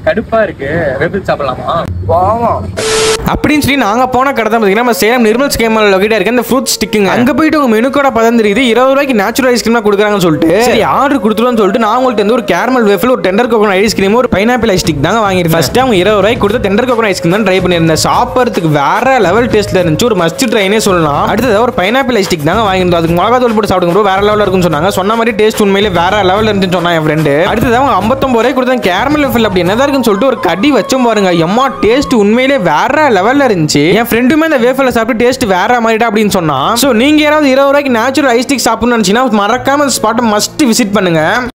கடுப்பா இருக்கு வேப்பிள் சாப்பிடலாமா அப்படின்னு சொல்லி நாங்க போன கடை தான் பார்த்தீங்கன்னா நம்ம சேலம் நிர்மல் ஸ்கேமல் லொகேட்டா இருக்க இந்த ஃப்ரூட் ஸ்டிக்குங்க அங்க போயிட்டு உங்க மெனு கூட பதம் தெரியுது இருபது ரூபாய்க்கு நேச்சுரல் ஐஸ்கிரீம் கொடுக்குறாங்கன்னு சொல்லிட்டு சரி ஆர்டர் கொடுத்துருவோம்னு சொல்லிட்டு நான் உங்கள்ட்ட இருந்து ஒரு கேரமல் வேஃபில் ஒரு டெண்டர் கோகோனட் ஐஸ்கிரீம் ஒரு பைனாப்பிள் ஐஸ் ஸ்டிக் தாங்க வாங்கியிருக்கேன் ஃபர்ஸ்ட் அவங்க இருபது ரூபாய்க்கு கொடுத்த டெண்டர் கோகோனட் ஐஸ்கிரீம் தான் ட்ரை பண்ணியிருந்தேன் சாப்பிட்றதுக்கு வேற லெவல் டேஸ்ட்ல இருந்துச்சு ஒரு மஸ்ட் ட்ரைனே சொல்லலாம் அடுத்தது ஒரு பைனாப்பிள் ஐஸ் ஸ்டிக் தாங்க வாங்கியிருந்தோம் அதுக்கு மிளகா தூள் போட்டு சாப்பிடுங்க bro. வேற லெவலில் இருக்குன்னு சொன்னாங்க சொன்ன மாதிரி டேஸ்ட் உண்மையிலே வேற லெவலில் இருந்துச்சுன்னு சொன்னா என் ஃப்ரெண்டு அடுத்தது அவங்க ஐம்பத்தொம்பது ரூபாய் கொடுத்த கேரமல் வேஃபில் அப்படி என்னதான் இருக்குன்னு சொல்லிட்டு ஒரு கடி வச்சோம் பாருங்க எம்மா டேஸ்ட் உண்மையிலே வேற லெவல்ல இருந்துச்சு என் ஃப்ரெண்டுமே அந்த வேஃபில் சாப்பிட்டு டேஸ்ட் வேற மாதிரிடா அப்படின்னு சொன்னா ஸோ நீங்க யாராவது இருபது ரூபாய்க்கு நேச்சுரல் ஐஸ் ஸ்டிக் சாப்பிடணும்னு நினைச்சீங்கன்னா மறக்காம அந்த ஸ்பாட்டை மஸ்ட் விசிட் பண்ணுங்க